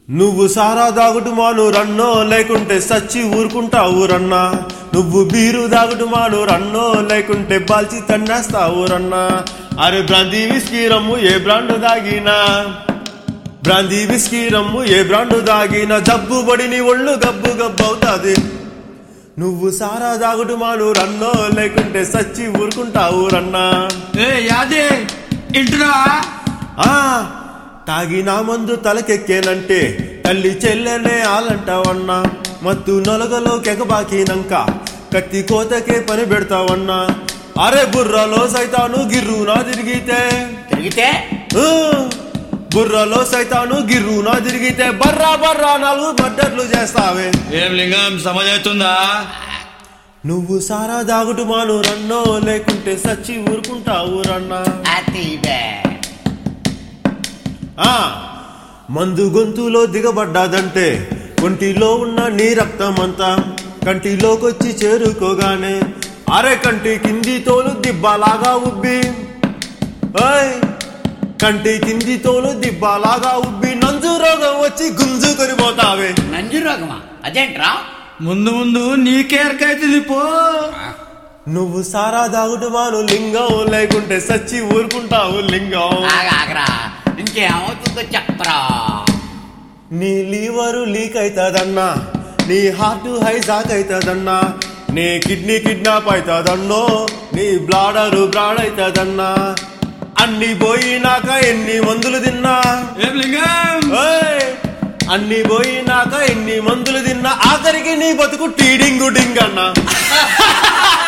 నువ్వు సారా దాగుడు మాను రన్నో లేకుంటే సచ్చి ఊరుకుంటావు రన్నా నువ్వు బీరు దాగుడు మాను రన్నో లేకుంటే బాల్చి తన్నేస్తావు రన్నా అరే బ్రాందీ విస్కీ రమ్ము ఏ బ్రాండ్ దాగినా బ్రాందీ విస్కీ రమ్ము ఏ బ్రాండ్ దాగినా జబ్బు బడిని ఒళ్ళు గబ్బు గబ్బు అవుతాది నువ్వు సారా దాగుడు మాను రన్నో లేకుంటే సచ్చి ఊరుకుంటావు రన్నా ఏ యాదే ఇంటున్నా ఆ తాగినా మందు తలకెక్కేనంటే తల్లి చెల్లెనే ఆలంటావన్నా మత్తు నొలగలో కెగబాకినంక కత్తి కోతకే పని పెడతావన్నా అరే బుర్రలో సైతాను గిర్రునా తిరిగితే తిరిగితే ఊ, బుర్రలో సైతాను గిర్రునా తిరిగితే బర్రా బర్రా నాలుగు మద్దర్లు చేస్తావే ఏం లింగం సమజవుతుందా నువ్వు సారా దాగుడు మాను రన్నో లేకుంటే సచ్చి ఊరుకుంటావు రన్నా అతిబే ఆ మందు గొంతులో దిగబడ్డాదంటే ఒంటిలో ఉన్న నీ రక్తమంతా కంటిలోకొచ్చి చేరుకోగానే అరే కంటి కింది తోలు దిబ్బలాగా ఉబ్బి ఓయ్ కంటి కింది తోలు దిబ్బలాగా ఉబ్బి నంజు రోగం వచ్చి గుంజుకొని పోతావే నంజు రోగమా అదేంట్రా ముందు ముందు నీకేరకైతుంది పో నువ్వు సారా దాగుడు మాను లింగం లేకుంటే సచ్చి ఊరుకుంటావు లింగం ఆగా ఆగరా ఇంకేమవుతుందో చెప్పరా నీ లీవరు లీక్ అవుతుందన్నా నీ హార్ట్ హైజాక్ అవుతుందన్నా నీ కిడ్నీ కిడ్నాప్ అవుతుందన్నో నీ బ్లాడరు బ్రాడ్ అవుతుందన్నా అన్ని పోయినాక ఎన్ని మందులు తిన్నా ఏం లింగం ఓయ్! అన్ని పోయినాక ఎన్ని మందులు తిన్నా ఆఖరికి నీ బతుకు టీడింగు డింగ్ అన్నా